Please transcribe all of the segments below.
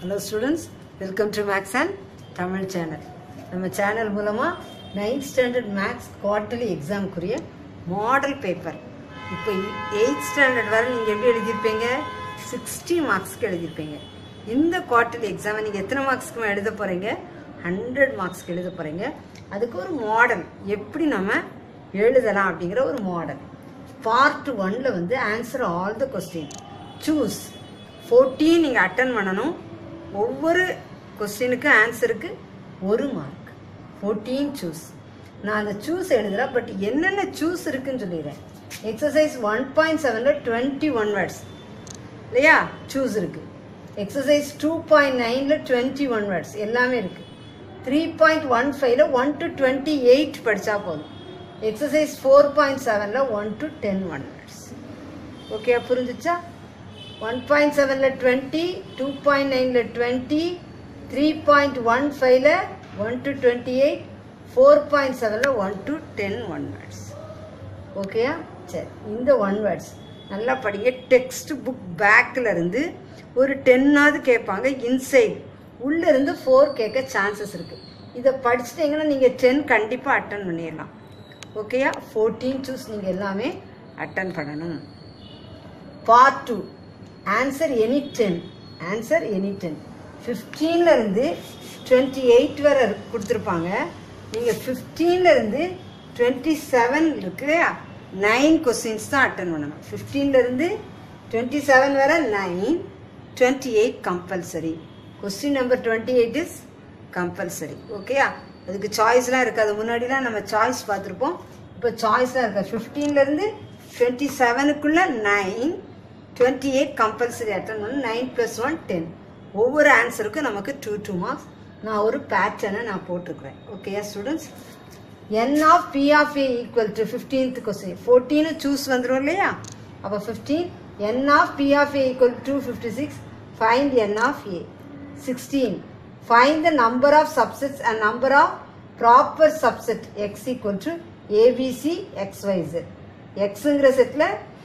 Hello students welcome to maths and Tamil channel நம்ம channel மூலமாக ninth standard maths quarterly எக்ஸாமுக்குரிய model paper இப்போ eighth standard வரை நீங்கள் எப்படி எழுதியிருப்பீங்க சிக்ஸ்டி மார்க்ஸ்க்கு எழுதியிருப்பீங்க இந்த குவார்ட்டர்லி எக்ஸாமை நீங்கள் எத்தனை மார்க்ஸ்க்கு எழுத போகிறீங்க ஹண்ட்ரட் மார்க்ஸ்க்கு எழுத போகிறீங்க அதுக்கு ஒரு மாடல் எப்படி நம்ம எழுதலாம் அப்படிங்கிற ஒரு மாடல் பார்ட் ஒன்ல வந்து answer all the question choose fourteen நீங்கள் அட்டன் பண்ணணும் ஒவ்வொரு கொஸ்டினுக்கு ஆன்சருக்கு ஒரு மார்க் ஃபோர்டீன் சூஸ் நான் அந்த சூஸ் எழுதுகிறேன் பட் என்னென்ன சூஸ் இருக்குன்னு சொல்லிடுறேன் எக்ஸசைஸ் ஒன் பாயிண்ட் செவனில் டுவெண்ட்டி ஒன் வேர்ட்ஸ் இல்லையா சூஸ் இருக்கு எக்ஸசைஸ் டூ பாயிண்ட் நைனில் டுவெண்ட்டி ஒன் வேர்ட்ஸ் எல்லாமே இருக்கு த்ரீ பாயிண்ட் ஒன் ஃபைவ்ல ஒன் டு டுவெண்ட்டி எயிட் படித்தா போதும் எக்ஸசைஸ் ஃபோர் பாயிண்ட் செவனில் one to ten one words okay புரிஞ்சுச்சா ஒன் பாயிண்ட் செவனில் டுவெண்ட்டி டூ பாயிண்ட் நைனில் டுவெண்ட்டி த்ரீ பாயிண்ட் ஒன் ஃபைவ்ல one to twenty eight four point செவனில் one to ten one words ஓகேயா சரி இந்த ஒன் வேர்ட்ஸ் நல்லா படிங்க டெக்ஸ்ட் புக் பேக்கில் இருந்து ஒரு டென்னாவது கேட்பாங்க இன்சைட் உள்ளே இருந்து ஃபோர் கேட்க சான்சஸ் இருக்குது இதை படிச்சிட்டிங்கன்னா நீங்கள் டென் கண்டிப்பாக அட்டன் பண்ணிடலாம் ஓகேயா ஃபோர்டீன் சூஸ் நீங்கள் எல்லாமே அட்டன் பண்ணணும் part two answer any ten answer any ten இருந்து டுவெண்ட்டி எயிட் வரை கொடுத்துருப்பாங்க நீங்கள் ஃபிஃப்டீன்லேருந்து டுவெண்ட்டி செவன் இருக்கு நைன் கொஸ்டின்ஸ் தான் அட்டன் பண்ணணும் 15 ல இருந்து டுவெண்ட்டி செவன் வரை nine twenty eight compulsory question number twenty eight is compulsory ஓகேயா அதுக்கு சாய்ஸ்லாம் இருக்காது முன்னாடிலாம் நம்ம சாய்ஸ் பார்த்துருப்போம் இப்போ சாய்ஸ்லாம் இருக்காது 15 ல இருந்து டுவெண்ட்டி செவனுக்குள்ளே nine twenty eight compulsory attend பண்ணணும் நைன் ப்ளஸ் ஒன் டென் ஒவ்வொரு ஆன்சருக்கும் நமக்கு டூ டூ மார்க்ஸ் நான் ஒரு பேட்டர்னை நான் போட்டிருக்கிறேன் ஓகேயா students n of P of A equal to fifteenth question ஃபோர்டீனு சூஸ் வந்துடும் இல்லையா அப்போ fifteen n of P of A equal to fifty six find n of A sixteen find the number of subsets and number of proper subset X equal to ABC XYZ எக்ஸுங்கிற செட்டில்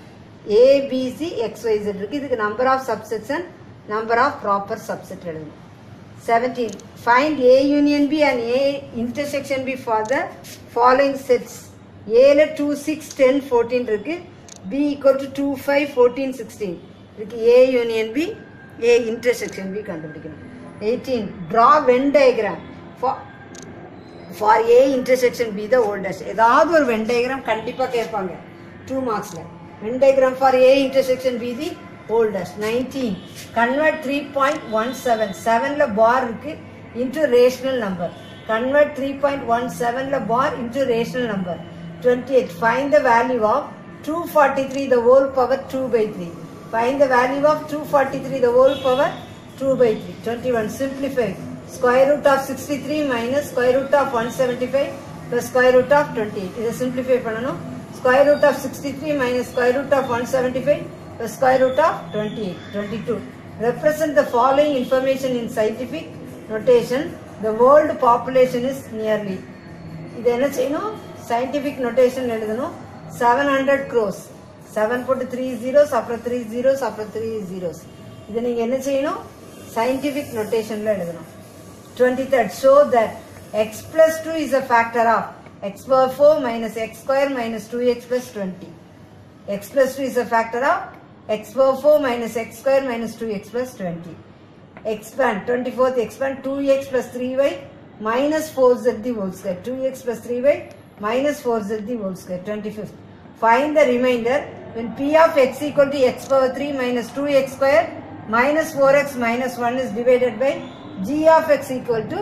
ABC XYZ இருக்குது இதுக்கு number of subsets and number of proper subset எழுதணும் 17. Find A union B and A intersection B for the following sets. A ல 2, 6, 10, 14 இருக்கு B equal to 2, 5, 14, 16 இதுக்கு A union B A intersection B கண்டுபிடிக்கணும் 18. Draw Venn diagram for for A intersection B the oldest ஏதாவது ஒரு Venn diagram கண்டிப்பாக கேட்பாங்க two மார்க்ஸில் Venn diagram for A intersection B the oldest 19 convert 3.17 7ல bar இருக்கு into rational number convert 3.17 ல bar into rational number 28 find the value of 243 the whole power 2 by 3 find the value of 243 the whole power 2 by 3 21 simplify square root of 63 minus square root of 175 plus square root of 28 இதை simplify பண்ணணும் square root of 63 minus square root of 175 the square root of 28, 22. Represent the following information in scientific notation. The world population is nearly. இது என்ன செய்யணும் scientific notation எழுதணும் 700 crores 7 போட்டு 3 zeros அப்புறம் 3 zeros அப்புறம் 3 zeros இது நீங்க என்ன செய்யணும் scientific notationல எழுதணும் 23rd show that x plus 2 is a factor of x power 4 minus x square minus 2x plus 20 x plus 2 is a factor of x power 4 minus x square minus 2x plus 20. Expand, 24th expand 2x plus 3y minus 4z the whole square. 2x plus 3y minus 4z the whole square. 25th. Find the remainder when p of x equal to x power 3 minus 2x square minus 4x minus 1 is divided by g of x equal to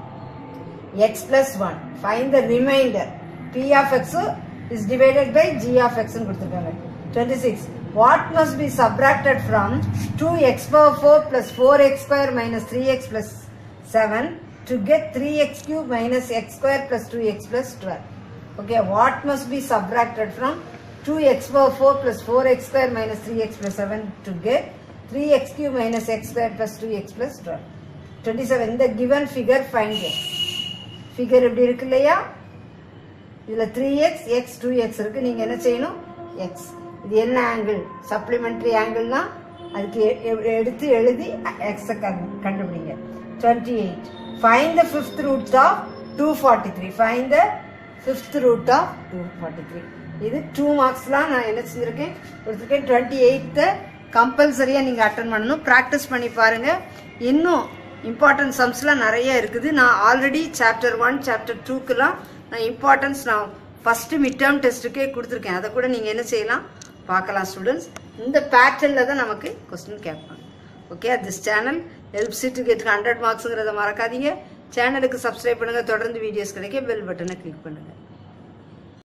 x plus 1. Find the remainder. p of x is divided by g of x ன்னு கொடுத்திருக்காங்க 26 what must be subtracted from 2x power 4 plus 4x square minus 3x plus 7 to get 3x cube minus x square plus 2x plus 12 okay what must be subtracted from 2x power 4 plus 4x square minus 3x plus 7 to get 3x cube minus x square plus 2x plus 12 27 இந்த given figure find x figure எப்படி இருக்கு இல்லையா இதில் three X X two X இருக்குது நீங்கள் என்ன செய்யணும் X இது என்ன ஆங்கிள் சப்ளிமெண்ட்ரி ஆங்கிள்னா அதுக்கு எ- எ- எடுத்து எழுதி எக்ஸை கண்டுபிடிங்க twenty eight find the fifth root of two forty three find the fifth root of two forty three இது டூ மார்க்ஸ்லாம் நான் என்ன செஞ்சுருக்கேன் கொடுத்துருக்கேன் டுவெண்ட்டி எயித்து கம்பல்சரியாக நீங்கள் அட்டன் பண்ணணும் ப்ராக்டிஸ் பண்ணி பாருங்கள் இன்னும் இம்பார்ட்டன்ட் சம்ஸ்லாம் நிறைய இருக்குது நான் ஆல்ரெடி சாப்டர் ஒன் சாப்டர் டூக்கெலாம் நான் இம்பார்ட்டன்ஸ் நான் ஃபஸ்ட்டு மிட் டேர்ம் டெஸ்ட்டுக்கே கொடுத்துருக்கேன் அதை கூட நீங்கள் என்ன செய்யலாம் பார்க்கலாம் ஸ்டூடெண்ட்ஸ் இந்த பேட்டர்னில் தான் நமக்கு கொஸ்டின் கேட்பாங்க okay this channel helps to get hundred மார்க்ஸுங்கிறத மறக்காதீங்க சேனலுக்கு சப்ஸ்கிரைப் பண்ணுங்கள் தொடர்ந்து வீடியோஸ் கிடைக்க பெல் பட்டனை கிளிக் பண்ணுங்கள்